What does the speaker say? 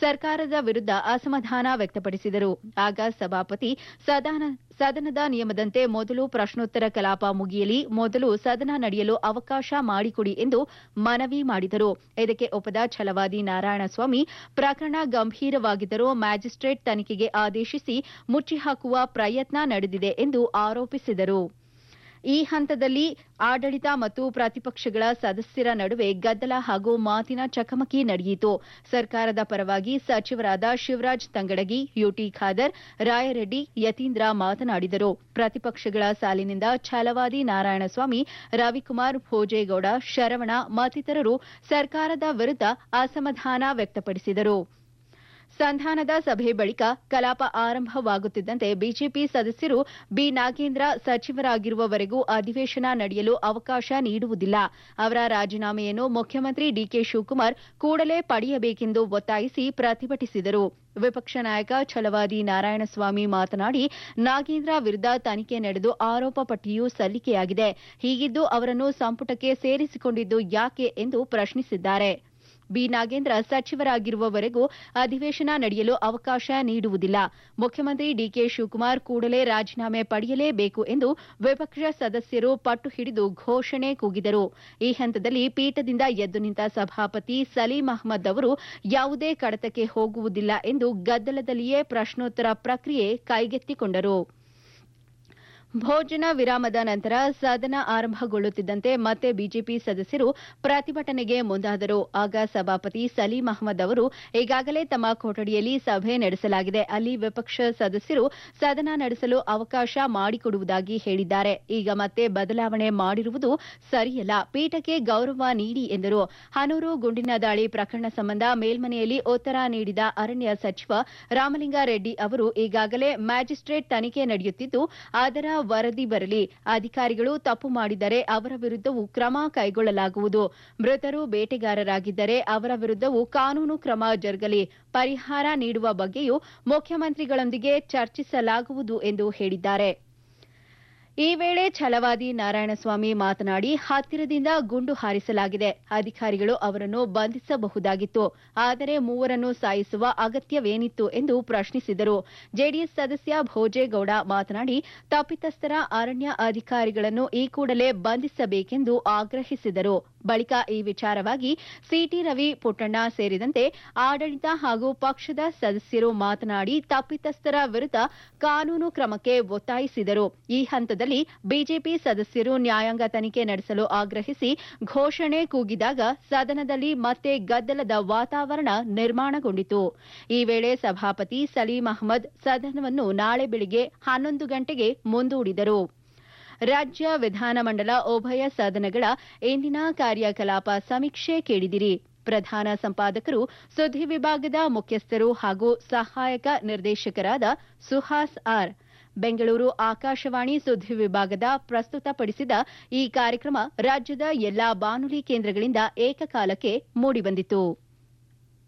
ಸರ್ಕಾರದ ವಿರುದ್ಧ ಅಸಮಾಧಾನ ವ್ಯಕ್ತಪಡಿಸಿದರು ಆಗ ಸಭಾಪತಿ ಸದನ ಸದನದ ನಿಯಮದಂತೆ ಮೊದಲು ಪ್ರಶ್ನೋತ್ತರ ಕಲಾಪ ಮುಗಿಯಲಿ ಮೊದಲು ಸದನ ನಡೆಯಲು ಅವಕಾಶ ಮಾಡಿಕೊಡಿ ಎಂದು ಮನವಿ ಮಾಡಿದರು ಇದಕ್ಕೆ ಒಪ್ಪದ ಛಲವಾದಿ ನಾರಾಯಣಸ್ವಾಮಿ ಪ್ರಕರಣ ಗಂಭೀರವಾಗಿದ್ದರೂ ಮ್ಯಾಜಿಸ್ಟ್ರೇಟ್ ತನಿಖೆಗೆ ಆದೇಶಿಸಿ ಮುಚ್ಚಿಹಾಕುವ ಪ್ರಯತ್ನ ನಡೆದಿದೆ ಎಂದು ಆರೋಪಿಸಿದರು ಈ ಹಂತದಲ್ಲಿ ಆಡಳಿತ ಮತ್ತು ಪ್ರತಿಪಕ್ಷಗಳ ಸದಸ್ಯರ ನಡುವೆ ಗದ್ದಲ ಹಾಗೂ ಮಾತಿನ ಚಕಮಕಿ ನಡೆಯಿತು ಸರ್ಕಾರದ ಪರವಾಗಿ ಸಚಿವರಾದ ಶಿವರಾಜ್ ತಂಗಡಗಿ ಯುಟಿ ಖಾದರ್ ರಾಯರೆಡ್ಡಿ ಯತೀಂದ್ರ ಮಾತನಾಡಿದರು ಪ್ರತಿಪಕ್ಷಗಳ ಸಾಲಿನಿಂದ ಛಲವಾದಿ ನಾರಾಯಣಸ್ವಾಮಿ ರವಿಕುಮಾರ್ ಭೋಜೇಗೌಡ ಶರವಣ ಮತ್ತಿತರರು ಸರ್ಕಾರದ ವಿರುದ್ಧ ಅಸಮಾಧಾನ ವ್ಯಕ್ತಪಡಿಸಿದರು ಸಂಧಾನದ ಸಭೆ ಬಳಿಕ ಕಲಾಪ ಆರಂಭವಾಗುತ್ತಿದ್ದಂತೆ ಬಿಜೆಪಿ ಸದಸ್ಯರು ಬಿ ನಾಗೇಂದ್ರ ಸಚಿವರಾಗಿರುವವರೆಗೂ ಅಧಿವೇಶನ ನಡೆಯಲು ಅವಕಾಶ ನೀಡುವುದಿಲ್ಲ ಅವರ ರಾಜೀನಾಮೆಯನ್ನು ಮುಖ್ಯಮಂತ್ರಿ ಡಿಕೆ ಶಿವಕುಮಾರ್ ಕೂಡಲೇ ಪಡೆಯಬೇಕೆಂದು ಒತ್ತಾಯಿಸಿ ಪ್ರತಿಭಟಿಸಿದರು ವಿಪಕ್ಷ ನಾಯಕ ಛಲವಾದಿ ನಾರಾಯಣಸ್ವಾಮಿ ಮಾತನಾಡಿ ನಾಗೇಂದ್ರ ವಿರುದ್ಧ ತನಿಖೆ ನಡೆದು ಆರೋಪ ಪಟ್ಟಿಯೂ ಸಲ್ಲಿಕೆಯಾಗಿದೆ ಹೀಗಿದ್ದು ಅವರನ್ನು ಸಂಪುಟಕ್ಕೆ ಸೇರಿಸಿಕೊಂಡಿದ್ದು ಯಾಕೆ ಎಂದು ಪ್ರಶ್ನಿಸಿದ್ದಾರೆ ಬಿ ನಾಗೇಂದ್ರ ಸಚಿವರಾಗಿರುವವರೆಗೂ ಅಧಿವೇಶನ ನಡೆಯಲು ಅವಕಾಶ ನೀಡುವುದಿಲ್ಲ ಮುಖ್ಯಮಂತ್ರಿ ಡಿಕೆ ಶಿವಕುಮಾರ್ ಕೂಡಲೇ ರಾಜೀನಾಮೆ ಪಡೆಯಲೇಬೇಕು ಎಂದು ವಿಪಕ್ಷ ಸದಸ್ಯರು ಪಟ್ಟು ಹಿಡಿದು ಘೋಷಣೆ ಕೂಗಿದರು ಈ ಹಂತದಲ್ಲಿ ಪೀಠದಿಂದ ಎದ್ದು ನಿಂತ ಸಭಾಪತಿ ಸಲೀಂ ಅಹ್ಮದ್ ಅವರು ಯಾವುದೇ ಕಡತಕ್ಕೆ ಹೋಗುವುದಿಲ್ಲ ಎಂದು ಗದ್ದಲದಲ್ಲಿಯೇ ಪ್ರಶ್ನೋತ್ತರ ಪ್ರಕ್ರಿಯೆ ಕೈಗೆತ್ತಿಕೊಂಡರು ಭೋಜನ ವಿರಾಮದ ನಂತರ ಸದನ ಆರಂಭಗೊಳ್ಳುತ್ತಿದ್ದಂತೆ ಮತ್ತೆ ಬಿಜೆಪಿ ಸದಸ್ಯರು ಪ್ರತಿಭಟನೆಗೆ ಮುಂದಾದರು ಆಗ ಸಭಾಪತಿ ಸಲೀಂ ಅಹ್ಮದ್ ಅವರು ಈಗಾಗಲೇ ತಮ್ಮ ಕೊಠಡಿಯಲ್ಲಿ ಸಭೆ ನಡೆಸಲಾಗಿದೆ ಅಲ್ಲಿ ವಿಪಕ್ಷ ಸದಸ್ಯರು ಸದನ ನಡೆಸಲು ಅವಕಾಶ ಮಾಡಿಕೊಡುವುದಾಗಿ ಹೇಳಿದ್ದಾರೆ ಈಗ ಮತ್ತೆ ಬದಲಾವಣೆ ಮಾಡಿರುವುದು ಸರಿಯಲ್ಲ ಪೀಠಕ್ಕೆ ಗೌರವ ನೀಡಿ ಎಂದರು ಹನೂರು ಗುಂಡಿನ ದಾಳಿ ಪ್ರಕರಣ ಸಂಬಂಧ ಮೇಲ್ಮನೆಯಲ್ಲಿ ಉತ್ತರ ನೀಡಿದ ಅರಣ್ಯ ಸಚಿವ ರಾಮಲಿಂಗಾರೆಡ್ಡಿ ಅವರು ಈಗಾಗಲೇ ಮ್ಯಾಜಿಸ್ಟ್ರೇಟ್ ತನಿಖೆ ನಡೆಯುತ್ತಿದ್ದು ಅದರ ವರದಿ ಬರಲಿ ಅಧಿಕಾರಿಗಳು ತಪ್ಪು ಮಾಡಿದರೆ ಅವರ ವಿರುದ್ದವೂ ಕ್ರಮ ಕೈಗೊಳ್ಳಲಾಗುವುದು ಮೃತರು ಬೇಟೆಗಾರರಾಗಿದ್ದರೆ ಅವರ ವಿರುದ್ದವೂ ಕಾನೂನು ಕ್ರಮ ಜರುಗಲಿ ಪರಿಹಾರ ನೀಡುವ ಬಗ್ಗೆಯೂ ಮುಖ್ಯಮಂತ್ರಿಗಳೊಂದಿಗೆ ಚರ್ಚಿಸಲಾಗುವುದು ಎಂದು ಹೇಳಿದ್ದಾರೆ ಈ ವೇಳೆ ಛಲವಾದಿ ನಾರಾಯಣಸ್ವಾಮಿ ಮಾತನಾಡಿ ಹತ್ತಿರದಿಂದ ಗುಂಡು ಹಾರಿಸಲಾಗಿದೆ ಅಧಿಕಾರಿಗಳು ಅವರನ್ನು ಬಂಧಿಸಬಹುದಾಗಿತ್ತು ಆದರೆ ಮೂವರನ್ನು ಸಾಯಿಸುವ ಅಗತ್ಯವೇನಿತ್ತು ಎಂದು ಪ್ರಶ್ನಿಸಿದರು ಜೆಡಿಎಸ್ ಸದಸ್ಯ ಭೋಜೇಗೌಡ ಮಾತನಾಡಿ ತಪ್ಪಿತಸ್ಥರ ಅರಣ್ಯ ಅಧಿಕಾರಿಗಳನ್ನು ಈ ಕೂಡಲೇ ಬಂಧಿಸಬೇಕೆಂದು ಆಗ್ರಹಿಸಿದರು ಬಳಿಕ ಈ ವಿಚಾರವಾಗಿ ಸಿಟಿ ರವಿ ಪುಟ್ಟಣ್ಣ ಸೇರಿದಂತೆ ಆಡಳಿತ ಹಾಗೂ ಪಕ್ಷದ ಸದಸ್ಯರು ಮಾತನಾಡಿ ತಪ್ಪಿತಸ್ಥರ ವಿರುದ್ಧ ಕಾನೂನು ಕ್ರಮಕ್ಕೆ ಒತ್ತಾಯಿಸಿದರು ಈ ಹಂತದಲ್ಲಿ ಬಿಜೆಪಿ ಸದಸ್ಯರು ನ್ಯಾಯಾಂಗ ತನಿಖೆ ನಡೆಸಲು ಆಗ್ರಹಿಸಿ ಘೋಷಣೆ ಕೂಗಿದಾಗ ಸದನದಲ್ಲಿ ಮತ್ತೆ ಗದ್ದಲದ ವಾತಾವರಣ ನಿರ್ಮಾಣಗೊಂಡಿತು ಈ ವೇಳೆ ಸಭಾಪತಿ ಸಲೀಂ ಅಹ್ಮದ್ ಸದನವನ್ನು ನಾಳೆ ಬೆಳಿಗ್ಗೆ ಹನ್ನೊಂದು ಗಂಟೆಗೆ ಮುಂದೂಡಿದರು ರಾಜ್ಯ ವಿಧಾನಮಂಡಲ ಉಭಯ ಸದನಗಳ ಇಂದಿನ ಕಾರ್ಯಕಲಾಪ ಸಮೀಕ್ಷೆ ಕೇಳಿದಿರಿ ಪ್ರಧಾನ ಸಂಪಾದಕರು ಸುದ್ದಿ ವಿಭಾಗದ ಮುಖ್ಯಸ್ಥರು ಹಾಗೂ ಸಹಾಯಕ ನಿರ್ದೇಶಕರಾದ ಸುಹಾಸ್ ಆರ್ ಬೆಂಗಳೂರು ಆಕಾಶವಾಣಿ ಸುದ್ದಿ ವಿಭಾಗದ ಪ್ರಸ್ತುತಪಡಿಸಿದ ಈ ಕಾರ್ಯಕ್ರಮ ರಾಜ್ಯದ ಎಲ್ಲಾ ಬಾನುಲಿ ಕೇಂದ್ರಗಳಿಂದ ಏಕಕಾಲಕ್ಕೆ ಮೂಡಿಬಂದಿತು